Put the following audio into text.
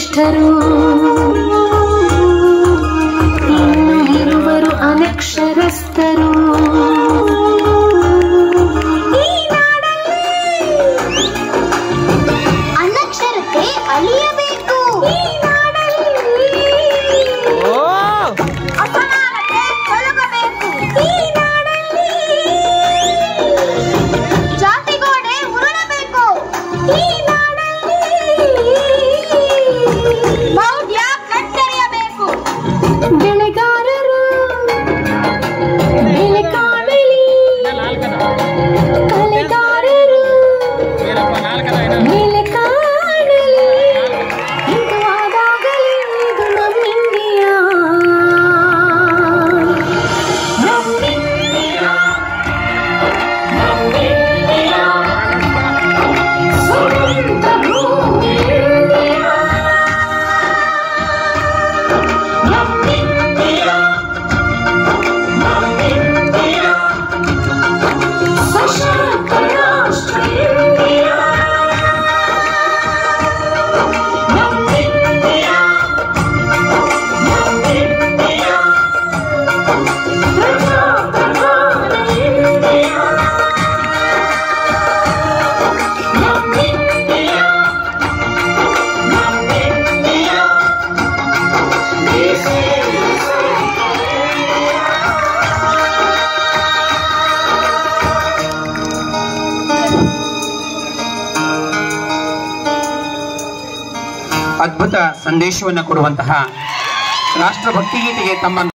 ಶ್ರೇಷ್ಠರು ಇನ್ನು ಇರುವರು ಅನಕ್ಷರಸ್ಥರು ಈ ನಾಡಲ್ಲಿ ಅನಕ್ಷರತೆ ಅಳಿಯಬೇಕು ಈ ನಾಡಲ್ಲಿ ಅಸಮಾನತೆ ತೊಲಗಬೇಕು ಈ ನಾಡಲ್ಲಿ ಜಾತಿಗೋಡೆ ಉರುಳಬೇಕು ಈ ನಾಡಲ್ಲಿ ಮೌಢ್ಯ ಕತ್ತರಿಯಬೇಕು ಬೆಳೆಗಾರರು ಬೆಲೆ ಕಾಣಲಿ ಕಲೆಗಾರರು ಬೆಲೆ ಕಾಣಲಿ ಇದು ಆದಾಗಲೇ ಇದು ನಮ್ಮ ಇಂಡಿಯಾ ನಮ್ಮ ಇಂಡಿಯಾ ನಮ್ಮ ಇಂಡಿಯಾ ಸ್ವತಂತ್ರ ಭೂಮಿ ಇಂಡಿಯಾ ನಮ್ಮ ಇಂಡಿಯಾ ನಮ್ಮ ಇಂಡಿಯಾ ಸಶಕ್ತ ರಾಷ್ಟ್ರ ಇಂಡಿಯಾ ನಮ್ಮ ಇಂಡಿಯಾ ನಮ್ಮ ಇಂಡಿಯಾ ಪ್ರಜಾಪ್ರಧಾನ ಇಂಡಿಯಾ ನಮ್ಮ ಇಂಡಿಯಾ ನಮ್ಮ ಇಂಡಿಯಾ This is ಅದ್ಭುತ ಸಂದೇಶವನ್ನು ಕೊಡುವಂತಹ ರಾಷ್ಟ್ರಭಕ್ತಿ ಗೀತೆಗೆ ತಮ್ಮ